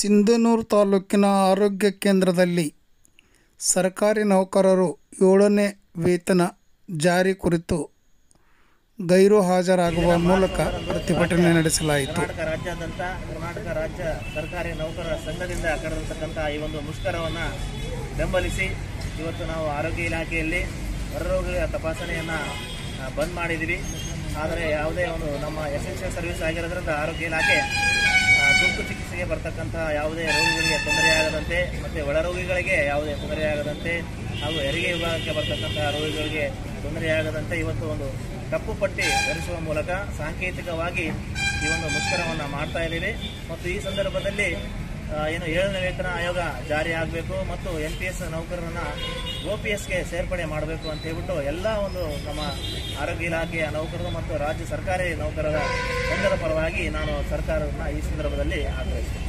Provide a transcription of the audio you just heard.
ಸಿಂಧನೂರು ತಾಲೂಕಿನ ಆರೋಗ್ಯ ಕೇಂದ್ರದಲ್ಲಿ ಸರ್ಕಾರಿ ನೌಕರರು ಏಳನೇ ವೇತನ ಜಾರಿ ಕುರಿತು ಗೈರು ಹಾಜರಾಗುವ ಮೂಲಕ ಪ್ರತಿಭಟನೆ ನಡೆಸಲಾಯಿತು ಕರ್ನಾಟಕ ರಾಜ್ಯಾದ್ಯಂತ ಕರ್ನಾಟಕ ರಾಜ್ಯ ಸರ್ಕಾರಿ ನೌಕರರ ಸಂಘದಿಂದ ಕರೆದಿರ್ತಕ್ಕಂಥ ಈ ಒಂದು ಮುಷ್ಕರವನ್ನು ಬೆಂಬಲಿಸಿ ಇವತ್ತು ನಾವು ಆರೋಗ್ಯ ಇಲಾಖೆಯಲ್ಲಿ ಹೊರರೋಗಿಗಳ ತಪಾಸಣೆಯನ್ನು ಆ, ಬಂದ್ ಮಾಡಿದ್ದೀವಿ ಆದರೆ ಯಾವುದೇ ಒಂದು ನಮ್ಮ ಎಸೆನ್ಷಿಯಲ್ ಸರ್ವಿಸ್ ಆಗಿರೋದ್ರಿಂದ ಆರೋಗ್ಯ ಇಲಾಖೆ ಆ, ತುರ್ತು ಚಿಕಿತ್ಸೆಗೆ ಬರ್ತಕ್ಕಂಥ ಯಾವುದೇ ರೋಗಿಗಳಿಗೆ ತೊಂದರೆಯಾಗದಂತೆ ಮತ್ತು ಒಳರೋಗಿಗಳಿಗೆ ಯಾವುದೇ ತೊಂದರೆಯಾಗದಂತೆ ಹಾಗೂ ಹೆರಿಗೆ ವಿಭಾಗಕ್ಕೆ ಬರ್ತಕ್ಕಂಥ ರೋಗಿಗಳಿಗೆ ತೊಂದರೆಯಾಗದಂತೆ ಇವತ್ತು ಒಂದು ಕಪ್ಪು ಪಟ್ಟಿ ಧರಿಸುವ ಮೂಲಕ ಸಾಂಕೇತಿಕವಾಗಿ ಈ ಒಂದು ಮುಷ್ಕರವನ್ನು ಮಾಡ್ತಾ ಇದ್ದೀವಿ ಮತ್ತು ಈ ಸಂದರ್ಭದಲ್ಲಿ ಆ, ಏನು ಏಳನೇ ವೇತನ ಆಯೋಗ ಜಾರಿ ಆಗಬೇಕು ಮತ್ತು ಎನ್ ಪಿ ಎಸ್ ನೌಕರರನ್ನ ಒ ಪಿ ಎಸ್ಗೆ ಸೇರ್ಪಡೆ ಮಾಡಬೇಕು ಅಂತ ಹೇಳ್ಬಿಟ್ಟು ಎಲ್ಲ ಒಂದು ನಮ್ಮ ಆರೋಗ್ಯ ಇಲಾಖೆಯ ನೌಕರರು ಮತ್ತು ರಾಜ್ಯ ಸರ್ಕಾರಿ ನೌಕರರ ಸಂಘದ ಪರವಾಗಿ ನಾನು ಸರ್ಕಾರವನ್ನು ಈ ಸಂದರ್ಭದಲ್ಲಿ ಆಗ್ರಹಿಸ್ತೇನೆ